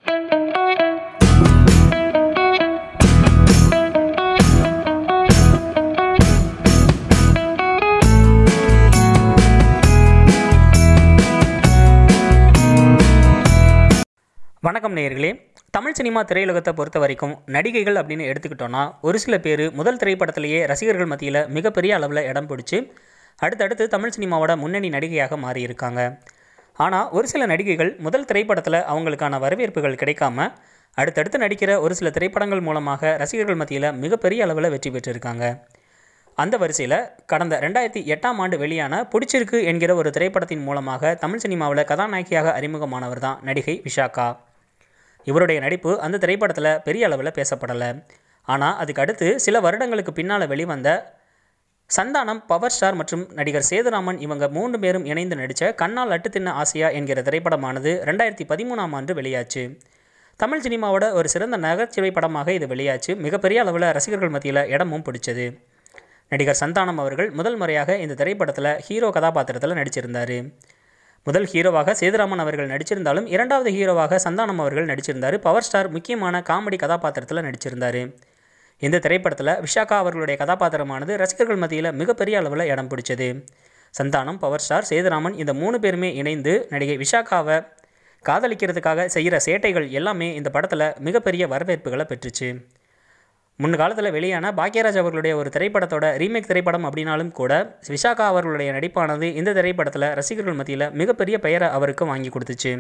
வணக்கம் நேயர்களே தமிழ் சினிமா திரையுலகத்தை பொறுத்த வரைக்கும் நடிகைகள் அப்படின்னு எடுத்துக்கிட்டோன்னா ஒரு சில பேர் முதல் திரைப்படத்திலேயே ரசிகர்கள் மத்தியில் மிகப்பெரிய அளவில் இடம் பிடிச்சி அடுத்தடுத்து தமிழ் சினிமாவோட முன்னணி நடிகையாக மாறியிருக்காங்க ஆனால் ஒரு சில நடிகைகள் முதல் திரைப்படத்தில் அவங்களுக்கான வரவேற்புகள் கிடைக்காம அடுத்தடுத்து நடிக்கிற ஒரு சில திரைப்படங்கள் மூலமாக ரசிகர்கள் மத்தியில் மிகப்பெரிய அளவில் வெற்றி பெற்றிருக்காங்க அந்த வரிசையில் கடந்த ரெண்டாயிரத்தி எட்டாம் ஆண்டு வெளியான பிடிச்சிருக்கு என்கிற ஒரு திரைப்படத்தின் மூலமாக தமிழ் சினிமாவில் கதாநாயகியாக அறிமுகமானவர் தான் நடிகை விஷாகா இவருடைய நடிப்பு அந்த திரைப்படத்தில் பெரிய அளவில் பேசப்படலை ஆனால் அதுக்கு அடுத்து சில வருடங்களுக்கு பின்னால் வெளிவந்த சந்தானம் பவர் ஸ்டார் மற்றும் நடிகர் சேதுராமன் இவங்க மூன்று பேரும் இணைந்து நடித்த கண்ணால் அட்டு தின்ன ஆசையா என்கிற திரைப்படமானது ரெண்டாயிரத்தி பதிமூணாம் ஆண்டு வெளியாச்சு தமிழ் சினிமாவோட ஒரு சிறந்த நகைச்சுவை படமாக இது வெளியாச்சு மிகப்பெரிய அளவில் ரசிகர்கள் மத்தியில் இடமும் பிடிச்சது நடிகர் சந்தானம் அவர்கள் முதல் முறையாக இந்த திரைப்படத்தில் ஹீரோ கதாபாத்திரத்தில் நடிச்சிருந்தார் முதல் ஹீரோவாக சேதுராமன் அவர்கள் நடிச்சிருந்தாலும் இரண்டாவது ஹீரோவாக சந்தானம் அவர்கள் நடிச்சிருந்தார் பவர் ஸ்டார் முக்கியமான காமெடி கதாபாத்திரத்தில் நடிச்சிருந்தார் இந்த திரைப்படத்தில் விஷாகா அவர்களுடைய கதாபாத்திரமானது ரசிகர்கள் மத்தியில் மிகப்பெரிய அளவில் இடம் பிடிச்சது சந்தானம் பவர் ஸ்டார் சேதுராமன் இந்த மூணு பேருமே இணைந்து நடிகை விஷாகாவை காதலிக்கிறதுக்காக செய்கிற சேட்டைகள் எல்லாமே இந்த படத்தில் மிகப்பெரிய வரவேற்புகளை பெற்றுச்சு முன் காலத்தில் வெளியான பாக்யராஜ் அவர்களுடைய ஒரு திரைப்படத்தோட ரீமேக் திரைப்படம் அப்படின்னாலும் கூட விஷாகா அவர்களுடைய நடிப்பானது இந்த திரைப்படத்தில் ரசிகர்கள் மத்தியில் மிகப்பெரிய பெயரை அவருக்கு வாங்கி கொடுத்துச்சு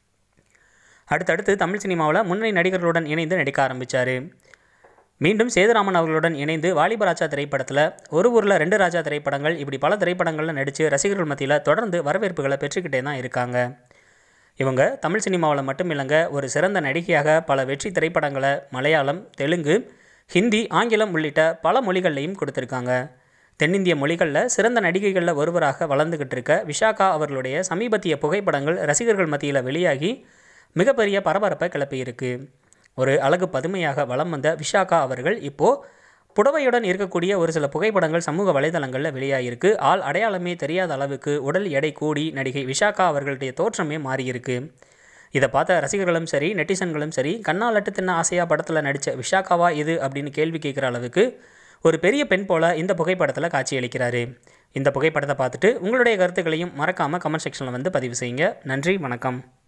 அடுத்தடுத்து தமிழ் சினிமாவில் முன்னணி நடிகர்களுடன் இணைந்து நடிக்க ஆரம்பித்தார் மீண்டும் சேதுராமன் அவர்களுடன் இணைந்து வாலிப ராஜா திரைப்படத்தில் ஒரு ஊரில் ரெண்டு ராஜா திரைப்படங்கள் இப்படி பல திரைப்படங்களில் நடித்து ரசிகர்கள் மத்தியில் தொடர்ந்து வரவேற்புகளை பெற்றுக்கிட்டே தான் இருக்காங்க இவங்க தமிழ் சினிமாவில் மட்டும் இல்லைங்க ஒரு சிறந்த நடிகையாக பல வெற்றி திரைப்படங்களை மலையாளம் தெலுங்கு ஹிந்தி ஆங்கிலம் உள்ளிட்ட பல மொழிகள்லையும் கொடுத்துருக்காங்க தென்னிந்திய மொழிகளில் சிறந்த நடிகைகளில் ஒருவராக வளர்ந்துக்கிட்டு இருக்க விஷாகா அவர்களுடைய சமீபத்திய புகைப்படங்கள் ரசிகர்கள் மத்தியில் வெளியாகி மிகப்பெரிய பரபரப்பை கிளப்பியிருக்கு ஒரு அழகு பதுமையாக வலம் வந்த விஷாகா அவர்கள் இப்போது புடவையுடன் இருக்கக்கூடிய ஒரு சில புகைப்படங்கள் சமூக வலைதளங்களில் வெளியாகிருக்கு ஆள் அடையாளமே தெரியாத அளவுக்கு உடல் எடை கூடி நடிகை விஷாகா அவர்களுடைய தோற்றமே மாறியிருக்கு இதை பார்த்த ரசிகர்களும் சரி நெட்டிசன்களும் சரி கண்ணால் அட்டு தின்ன ஆசையா படத்தில் நடித்த விஷாக்காவா இது அப்படின்னு கேள்வி கேட்குற அளவுக்கு ஒரு பெரிய பெண் போல இந்த புகைப்படத்தில் காட்சியளிக்கிறாரு இந்த புகைப்படத்தை பார்த்துட்டு உங்களுடைய கருத்துக்களையும் மறக்காமல் கமெண்ட் செக்ஷனில் வந்து பதிவு செய்யுங்க நன்றி வணக்கம்